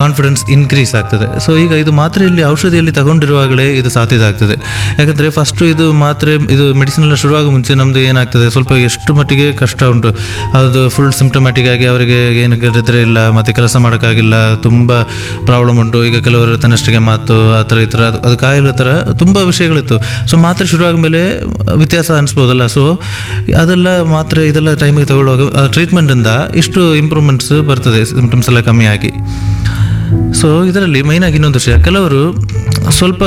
confidence increase ಆಗ್ತದೆ so ಈಗ ಇದು ಮಾತ್ರೆಯಲ್ಲಿ ಔಷಧಿಯಲ್ಲಿ ತಗೊಂಡಿರುವಾಗಲೇ ಇದು ಸಾಧ್ಯತೆ ಆಗ್ತದೆ ಯಾಕಂದರೆ ಫಸ್ಟು ಇದು ಮಾತ್ರೆ ಇದು ಮೆಡಿಸಿನ್ ಎಲ್ಲ ಶುರುವಾಗ ಮುಂಚೆ ನಮ್ಮದು ಏನಾಗ್ತದೆ ಸ್ವಲ್ಪ ಎಷ್ಟು ಮಟ್ಟಿಗೆ ಕಷ್ಟ ಉಂಟು ಅದು ಫುಲ್ ಸಿಂಪ್ಟಮ್ಯಾಟಿಕ್ ಆಗಿ ಅವರಿಗೆ ಏನು ನಿದ್ರೆ ಇಲ್ಲ ಮತ್ತು ಕೆಲಸ ಮಾಡೋಕ್ಕಾಗಿಲ್ಲ ತುಂಬ ಪ್ರಾಬ್ಲಮ್ ಉಂಟು ಈಗ ಕೆಲವರು ತನ್ನಷ್ಟಿಗೆ ಮಾತು ಆ ಥರ ಈ ಥರ ಅದು- ಅದು ಕಾಯಿಲೆ ಥರ ತುಂಬ ವಿಷಯಗಳಿತ್ತು ಸೊ ಮಾತ್ರೆ ಶುರುವಾದ ಮೇಲೆ ವ್ಯತ್ಯಾಸ ಅನಿಸ್ಬೋದಲ್ಲ ಸೊ ಅದೆಲ್ಲ ಮಾತ್ರೆ ಇದೆಲ್ಲ ಟೈಮಿಗೆ ತಗೊಳ್ಳುವಾಗ ಟ್ರೀಟ್ಮೆಂಟಿಂದ ಇಷ್ಟು ಇಂಪ್ರೂವ್ಮೆಂಟ್ಸ್ ಬರ್ತದೆ ಸಿಂಪ್ಟಮ್ಸ್ ಎಲ್ಲ ಕಮ್ಮಿ ಆಗಿ ಸೊ ಇದರಲ್ಲಿ ಮೈನಾಗಿ ಇನ್ನೊಂದು ವಿಷಯ ಕೆಲವರು ಸ್ವಲ್ಪ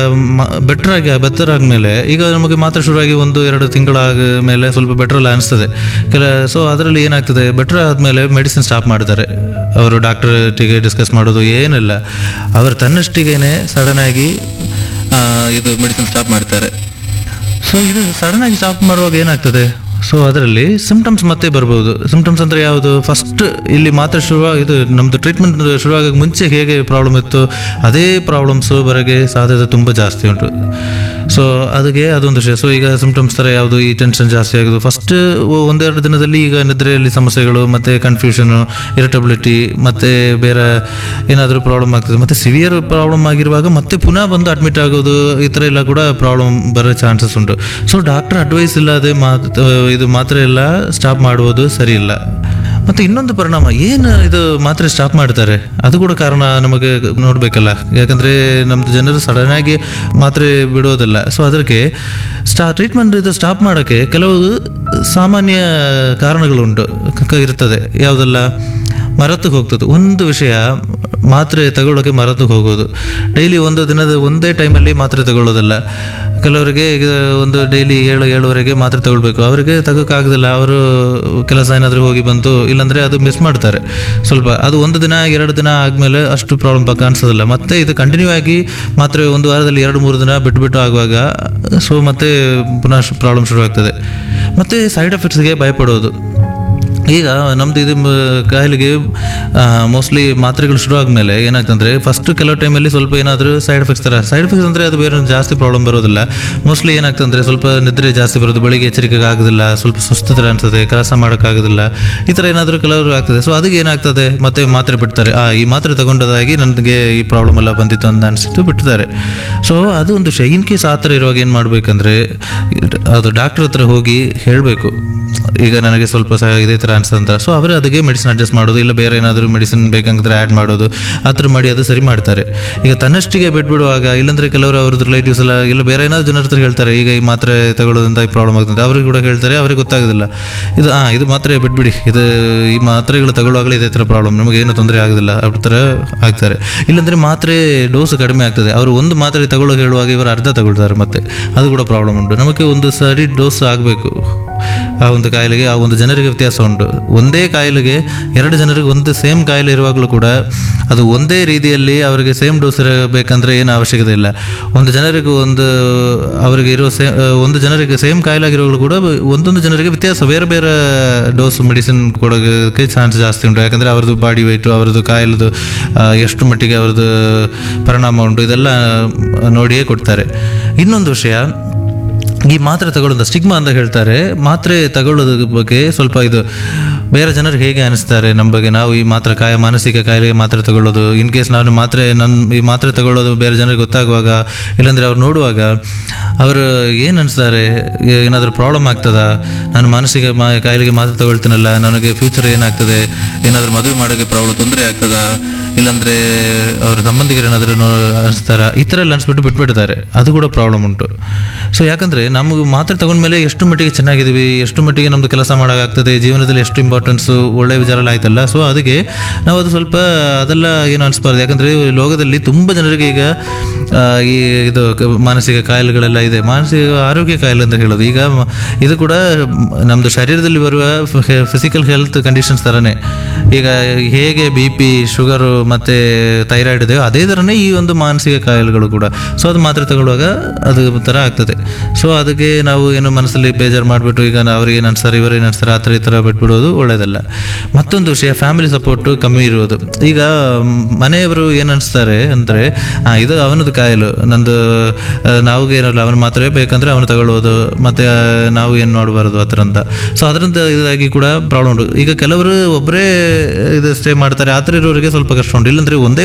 ಬೆಟರ್ ಆಗಿ ಬೆಟರ್ ಆದಮೇಲೆ ಈಗ ನಮಗೆ ಮಾತ್ರ ಶುರುವಾಗಿ ಒಂದು ಎರಡು ತಿಂಗಳಾದ ಮೇಲೆ ಸ್ವಲ್ಪ ಬೆಟರ್ ಎಲ್ಲ ಅನಿಸ್ತದೆ ಕೆಲ ಸೊ ಅದರಲ್ಲಿ ಏನಾಗ್ತದೆ ಬೆಟರ್ ಆದಮೇಲೆ ಮೆಡಿಸಿನ್ ಸ್ಟಾಪ್ ಮಾಡ್ತಾರೆ ಅವರು ಡಾಕ್ಟರ್ಟಿಗೆ ಡಿಸ್ಕಸ್ ಮಾಡೋದು ಏನಿಲ್ಲ ಅವರು ತನ್ನಷ್ಟಿಗೇನೆ ಸಡನ್ ಆಗಿ ಆ, ಇದು ಮೆಡಿಸಿನ್ ಸ್ಟಾಪ್ ಮಾಡ್ತಾರೆ ಸೊ ಇದು ಸಡನ್ ಆಗಿ ಸ್ಟಾಪ್ ಮಾಡುವಾಗ ಏನಾಗ್ತದೆ ಸೊ ಅದರಲ್ಲಿ ಸಿಂಪ್ಟಮ್ಸ್ ಮತ್ತೆ ಬರ್ಬೋದು ಸಿಂಪ್ಟಮ್ಸ್ ಅಂದರೆ ಯಾವುದು ಫಸ್ಟ್ ಇಲ್ಲಿ ಮಾತ್ರ ಶುರುವ ಇದು ನಮ್ಮದು ಟ್ರೀಟ್ಮೆಂಟ್ ಶುರುವಾಗಕ್ಕೆ ಮುಂಚೆ ಹೇಗೆ ಪ್ರಾಬ್ಲಮ್ ಇತ್ತು ಅದೇ ಪ್ರಾಬ್ಲಮ್ಸು ಬರೋಕ್ಕೆ ಸಾಧ್ಯತೆ ತುಂಬ ಜಾಸ್ತಿ ಉಂಟು ಸೊ ಅದಕ್ಕೆ ಅದೊಂದು ವಿಷಯ ಸೊ ಈಗ ಸಿಂಪ್ಟಮ್ಸ್ ಥರ ಯಾವುದು ಈ ಟೆನ್ಷನ್ ಜಾಸ್ತಿ ಆಗೋದು ಫಸ್ಟ್ ಒಂದೆರಡು ದಿನದಲ್ಲಿ ಈಗ ನಿದ್ರೆಯಲ್ಲಿ ಸಮಸ್ಯೆಗಳು ಮತ್ತು ಕನ್ಫ್ಯೂಷನು ಇರಿಟಬಿಲಿಟಿ ಮತ್ತು ಬೇರೆ ಏನಾದರೂ ಪ್ರಾಬ್ಲಮ್ ಆಗ್ತದೆ ಮತ್ತು ಸಿವಿಯರ್ ಪ್ರಾಬ್ಲಮ್ ಆಗಿರುವಾಗ ಮತ್ತೆ ಪುನಃ ಬಂದು ಅಡ್ಮಿಟ್ ಆಗೋದು ಈ ಥರ ಎಲ್ಲ ಕೂಡ ಪ್ರಾಬ್ಲಮ್ ಬರೋ ಚಾನ್ಸಸ್ ಉಂಟು ಸೊ ಡಾಕ್ಟರ್ ಅಡ್ವೈಸ್ ಇಲ್ಲದೆ ಮಾತ್ ಇದು ಮಾತ್ರೆ ಎಲ್ಲ ಸ್ಟಾಪ್ ಮಾಡುವುದು ಸರಿ ಇಲ್ಲ ಮತ್ತು ಇನ್ನೊಂದು ಪರಿಣಾಮ ಏನು ಇದು ಮಾತ್ರೆ ಸ್ಟಾಪ್ ಮಾಡ್ತಾರೆ ಅದು ಕೂಡ ಕಾರಣ ನಮಗೆ ನೋಡಬೇಕಲ್ಲ ಯಾಕಂದರೆ ನಮ್ಮದು ಜನರು ಸಡನ್ ಆಗಿ ಮಾತ್ರೆ ಬಿಡೋದಿಲ್ಲ ಸೊ ಅದಕ್ಕೆ ಸ್ಟಾ ಟ್ರೀಟ್ಮೆಂಟ್ ಇದು ಸ್ಟಾಪ್ ಮಾಡೋಕ್ಕೆ ಕೆಲವು ಸಾಮಾನ್ಯ ಕಾರಣಗಳುಂಟು ಕ- ಕ- ಇರ್ತದೆ ಯಾವುದೆಲ್ಲ ಮರೆತು ಹೋಗ್ತದೆ ಒಂದು ವಿಷಯ ಮಾತ್ರೆ ತಗೊಳ್ಳೋಕೆ ಮರೆತು ಹೋಗೋದು ಡೈಲಿ ಒಂದು ದಿನದ ಒಂದೇ ಟೈಮಲ್ಲಿ ಮಾತ್ರೆ ತಗೊಳ್ಳೋದಿಲ್ಲ ಕೆಲವರಿಗೆ ಈಗ ಒಂದು ಡೈಲಿ ಏಳು ಏಳುವರೆಗೆ ಮಾತ್ರೆ ತಗೊಳ್ಬೇಕು ಅವರಿಗೆ ತಗೋಕ್ಕಾಗೋದಿಲ್ಲ ಅವರು ಕೆಲಸ ಏನಾದರೂ ಹೋಗಿ ಬಂತು ಇಲ್ಲಾಂದರೆ ಅದು ಮಿಸ್ ಮಾಡ್ತಾರೆ ಸ್ವಲ್ಪ ಅದು ಒಂದು ದಿನ ಎರಡು ದಿನ ಆದಮೇಲೆ ಅಷ್ಟು ಪ್ರಾಬ್ಲಮ್ ಕಾಣಿಸೋದಿಲ್ಲ ಮತ್ತೆ ಇದು ಕಂಟಿನ್ಯೂ ಆಗಿ ಮಾತ್ರೆ ಒಂದು ವಾರದಲ್ಲಿ ಎರಡು ಮೂರು ದಿನ ಬಿಟ್ಟು ಬಿಟ್ಟು ಆಗುವಾಗ ಸೊ ಮತ್ತೆ ಪುನಃ ಪ್ರಾಬ್ಲಮ್ ಶುರುವಾಗ್ತದೆ ಮತ್ತು ಸೈಡ್ ಎಫೆಕ್ಟ್ಸ್ಗೆ ಭಯಪಡೋದು ಈಗ ನಮ್ದು ಇದು ಮ- ಕಾಯಿಲೆಗೆ ಮೋಸ್ಟ್ಲಿ ಮಾತ್ರೆಗಳು ಶುರು ಆದಮೇಲೆ ಏನಾಗ್ತಂದ್ರೆ ಫಸ್ಟ್ ಕೆಲವು ಟೈಮಲ್ಲಿ ಸ್ವಲ್ಪ ಏನಾದರೂ ಸೈಡ್ ಎಫೆಕ್ಟ್ಸ್ ಥರ ಸೈಡ್ ಎಫೆಕ್ಟ್ಸ್ ಅಂದರೆ ಅದು ಬೇರೆ ಜಾಸ್ತಿ ಪ್ರಾಬ್ಲಮ್ ಬರೋದಿಲ್ಲ ಮೋಸ್ಟ್ಲಿ ಏನಾಗ್ತಂದ್ರೆ ಸ್ವಲ್ಪ ನಿದ್ರೆ ಜಾಸ್ತಿ ಬರೋದು ಬೆಳಿಗ್ಗೆ ಎಚ್ಚರಿಕೆ ಆಗೋದಿಲ್ಲ ಸ್ವಲ್ಪ ಸುಸ್ತು ಥರ ಅನ್ಸುತ್ತೆ ಕೆಲಸ ಮಾಡೋಕ್ಕಾಗೋದಿಲ್ಲ ಈ ಥರ ಏನಾದರೂ ಕೆಲವರು ಆಗ್ತದೆ ಸೊ ಅದಕ್ಕೆ ಏನಾಗ್ತದೆ ಮತ್ತೆ ಮಾತ್ರೆ ಬಿಡ್ತಾರೆ ಆ ಈ ಮಾತ್ರೆ ತಗೊಂಡದಾಗಿ ನನಗೆ ಈ ಪ್ರಾಬ್ಲಮ್ ಎಲ್ಲ ಬಂದಿತ್ತು ಅಂತ ಅನಿಸಿತ್ತು ಬಿಡ್ತಾರೆ ಸೊ ಅದು ಒಂದು ವಿಷಯ ಇನ್ ಕೇಸ್ ಆ ಥರ ಇರುವಾಗ ಏನು ಮಾಡಬೇಕಂದ್ರೆ ಅದು ಡಾಕ್ಟರ್ ಹತ್ರ ಹೋಗಿ ಹೇಳಬೇಕು ಈಗ ನನಗೆ ಸ್ವಲ್ಪ ಸಹ ಇದೇ ಥರ ಅನ್ಸಂತ ಸೊ ಅವರು ಅದಕ್ಕೆ ಮೆಡಿಸಿನ್ ಅಡ್ಜಸ್ಟ್ ಮಾಡೋದು ಇಲ್ಲ ಬೇರೆ ಏನಾದರೂ ಮೆಡಿಸಿನ್ ಬೇಕಂದ್ರೆ ಆ್ಯಡ್ ಮಾಡೋದು ಆ ಥರ ಮಾಡಿ ಅದು ಸರಿ ಮಾಡ್ತಾರೆ ಈಗ ತನ್ನಷ್ಟಿಗೆ ಬಿಟ್ಬಿಡುವಾಗ ಇಲ್ಲಾಂದ್ರೆ ಕೆಲವರು ಅವ್ರದ್ದು ರಿಲೇಟಿವ್ಸ್ ಎಲ್ಲ ಇಲ್ಲ ಬೇರೆ ಏನಾದ್ರು ಜನರ ಹತ್ರ ಹೇಳ್ತಾರೆ ಈಗ ಈ ಮಾತ್ರೆ ತಗೊಳ್ಳೋದ್ರಿಂದ ಈ ಪ್ರಾಬ್ಲಮ್ ಆಗ್ತದೆ ಅವ್ರಿಗೆ ಕೂಡ ಹೇಳ್ತಾರೆ ಅವ್ರಿಗೆ ಗೊತ್ತಾಗೋದಿಲ್ಲ ಇದು ಹಾಂ ಇದು ಮಾತ್ರೆ ಬಿಟ್ಬಿಡಿ ಇದು ಈ ಮಾತ್ರೆಗಳು ತಗೊಳ್ಳುವಾಗಲೇ ಇದೇ ಥರ ಪ್ರಾಬ್ಲಮ್ ನಮಗೆ ಏನು ತೊಂದರೆ ಆಗೋದಿಲ್ಲ ಆ ಥರ ಆಗ್ತಾರೆ ಇಲ್ಲಾಂದ್ರೆ ಮಾತ್ರೆ ಡೋಸ್ ಕಡಿಮೆ ಆಗ್ತದೆ ಅವರು ಒಂದು ಮಾತ್ರೆ ತಗೊಳ್ಳೋ ಹೇಳುವಾಗ ಇವರು ಅರ್ಧ ತಗೊಳ್ತಾರೆ ಮತ್ತೆ ಅದು ಕೂಡ ಪ್ರಾಬ್ಲಮ್ ಉಂಟು ನಮಗೆ ಒಂದು ಸರಿ ಡೋಸ್ ಆಗಬೇಕು ಆ ಒಂದು ಕಾಯಿಲೆಗೆ ಆ ಒಂದು ಜನರಿಗೆ ವ್ಯತ್ಯಾಸ ಉಂಟು ಒಂದೇ ಕಾಯಿಲೆಗೆ ಎರಡು ಜನರಿಗೆ ಒಂದು ಸೇಮ್ ಕಾಯಿಲೆ ಇರುವಾಗಲೂ ಕೂಡ ಅದು ಒಂದೇ ರೀತಿಯಲ್ಲಿ ಅವರಿಗೆ ಸೇಮ್ ಡೋಸ್ ಇರಬೇಕಂದ್ರೆ ಏನು ಅವಶ್ಯಕತೆ ಇಲ್ಲ ಒಂದು ಜನರಿಗೆ ಒಂದು ಅವರಿಗೆ ಇರೋ ಸೇ ಒಂದು ಜನರಿಗೆ ಸೇಮ್ ಕಾಯಿಲೆ ಆಗಿರುವಾಗಲೂ ಕೂಡ ಒಂದೊಂದು ಜನರಿಗೆ ವ್ಯತ್ಯಾಸ ಬೇರೆ ಬೇರೆ ಡೋಸ್ ಮೆಡಿಸಿನ್ ಕೊಡೋಕ್ಕೆ ಚಾನ್ಸ್ ಜಾಸ್ತಿ ಉಂಟು ಯಾಕಂದರೆ ಅವ್ರದ್ದು ಬಾಡಿ ವೆಯ್ಟು ಅವ್ರದ್ದು ಕಾಯಿಲೆದು ಆ, ಎಷ್ಟು ಮಟ್ಟಿಗೆ ಅವ್ರದ್ದು ಪರಿಣಾಮ ಉಂಟು ಇದೆಲ್ಲ ನೋಡಿಯೇ ಕೊಡ್ತಾರೆ ಇನ್ನೊಂದು ವಿಷಯ ಈ ಮಾತ್ರೆ ತಗೊಳ್ಳೋದು ಸ್ಟಿಗ್ಮಾ ಅಂತ ಹೇಳ್ತಾರೆ ಮಾತ್ರೆ ತಗೊಳ್ಳೋದ್ರ ಬಗ್ಗೆ ಸ್ವಲ್ಪ ಇದು ಬೇರೆ ಜನರು ಹೇಗೆ ಅನಿಸ್ತಾರೆ ನಮ್ಮ ಬಗ್ಗೆ ನಾವು ಈ ಮಾತ್ರೆ ಕಾಯ ಮಾನಸಿಕ ಕಾಯಿಲೆಗೆ ಮಾತ್ರೆ ತಗೊಳ್ಳೋದು ಇನ್ ಕೇಸ್ ನಾನು ಮಾತ್ರೆ ನನ್ನ ಈ ಮಾತ್ರೆ ತಗೊಳ್ಳೋದು ಬೇರೆ ಜನರಿಗೆ ಗೊತ್ತಾಗುವಾಗ ಇಲ್ಲಾಂದ್ರೆ ಅವ್ರು ನೋಡುವಾಗ ಅವರು ಏನು ಅನಿಸ್ತಾರೆ ಏನಾದರೂ ಪ್ರಾಬ್ಲಮ್ ಆಗ್ತದಾ ನಾನು ಮಾನಸಿಕ ಮಾ ಕಾಯಿಲೆಗೆ ಮಾತ್ರೆ ತಗೊಳ್ತೀನಲ್ಲ ನನಗೆ ಫ್ಯೂಚರ್ ಏನಾಗ್ತದೆ ಏನಾದರೂ ಮದುವೆ ಮಾಡೋಕ್ಕೆ ಪ್ರಾಬ್ಲಮ್ ತೊಂದರೆ ಆಗ್ತದಾ ಇಲ್ಲಾಂದ್ರೆ ಅವ್ರ ಸಂಬಂಧಿಕರು ಏನಾದರೂ ಅನಿಸ್ತಾರ ಈ ಥರ ಎಲ್ಲ ಅನಿಸ್ಬಿಟ್ಟು ಬಿಟ್ಬಿಡ್ತಾರೆ ಅದು ಕೂಡ ಪ್ರಾಬ್ಲಮ್ ಉಂಟು ಸೊ ಯಾಕಂದರೆ ನಮಗೆ ಮಾತ್ರೆ ತಗೊಂಡ್ಮೇಲೆ ಎಷ್ಟು ಮಟ್ಟಿಗೆ ಚೆನ್ನಾಗಿದ್ದೀವಿ ಎಷ್ಟು ಮಟ್ಟಿಗೆ ನಮ್ಮದು ಕೆಲಸ ಮಾಡೋಕ್ಕಾಗ್ತದೆ ಜೀವನದಲ್ಲಿ ಎಷ್ಟು ಇಂಪಾರ್ಟೆನ್ಸು ಒಳ್ಳೆ ವಿಚಾರ ಎಲ್ಲ ಆಯ್ತಲ್ಲ ಸೊ ಅದಕ್ಕೆ ನಾವು ಅದು ಸ್ವಲ್ಪ ಅದೆಲ್ಲ ಏನು ಅನಿಸ್ಬಾರ್ದು ಯಾಕಂದರೆ ಲೋಕದಲ್ಲಿ ತುಂಬ ಜನರಿಗೆ ಈಗ ಆ, ಈ ಇದು ಕ- ಮಾನಸಿಕ ಕಾಯಿಲೆಗಳೆಲ್ಲ ಇದೆ ಮಾನಸಿಕ ಆರೋಗ್ಯ ಕಾಯಿಲೆ ಅಂತ ಹೇಳೋದು ಈಗ ಮ- ಇದು ಕೂಡ ನಮ್ಮದು ಶರೀರದಲ್ಲಿ ಬರುವ ಫಿಸಿಕಲ್ ಹೆಲ್ತ್ ಕಂಡೀಷನ್ಸ್ ಥರನೇ ಈಗ ಹೇಗೆ ಬಿ ಪಿ ಶುಗರು ಮತ್ತು ಥೈರಾಯ್ಡ್ ಇದೆಯೋ ಅದೇ ಥರನೇ ಈ ಒಂದು ಮಾನಸಿಕ ಕಾಯಿಲೆಗಳು ಕೂಡ ಸೊ ಅದು ಮಾತ್ರೆ ತಗೊಳ್ಳುವಾಗ ಅದು ಥರ ಆಗ್ತದೆ ಸೊ ಅದಕ್ಕೆ ನಾವು ಏನು ಮನಸ್ಸಲ್ಲಿ ಬೇಜಾರು ಮಾಡಿಬಿಟ್ಟು ಈಗ ನಾವು ಅವ್ರಿಗೆ ಏನು ಅನ್ಸ್ತಾರೆ ಇವರು ಏನು ಅನ್ಸ್ತಾರೆ ಆ ಥರ ಈ ಥರ ಬಿಟ್ಬಿಡೋದು ಒಳ್ಳೆಯದಲ್ಲ ಮತ್ತೊಂದು ವಿಷಯ ಫ್ಯಾಮಿಲಿ ಸಪೋರ್ಟು ಕಮ್ಮಿ ಇರುವುದು ಈಗ ಮ್, ಮನೆಯವರು ಏನು ಅನಿಸ್ತಾರೆ ಅಂದರೆ ಇದು ಅವನದು ಕಾಯಿಲೆ ನಂದು ಆ, ನಾವು ಏನಲ್ಲ ಅವನ ಮಾತ್ರೆ ಬೇಕಂದ್ರೆ ಅವನು ತಗೊಳ್ಳೋದು ಮತ್ತು ನಾವು ಏನು ನೋಡಬಾರ್ದು ಆ ಥರ ಅಂತ ಸೊ ಅದರಿಂದ ಇದಾಗಿ ಕೂಡ ಪ್ರಾಬ್ಲಮ್ ಉಂಟು ಈಗ ಕೆಲವರು ಒಬ್ಬರೇ ಇದು ಸ್ಟೇ ಮಾಡ್ತಾರೆ ಆ ಥರ ಇರೋರಿಗೆ ಸ್ವಲ್ಪ ಕಷ್ಟ ಉಂಟು ಇಲ್ಲಾಂದ್ರೆ ಒಂದೇ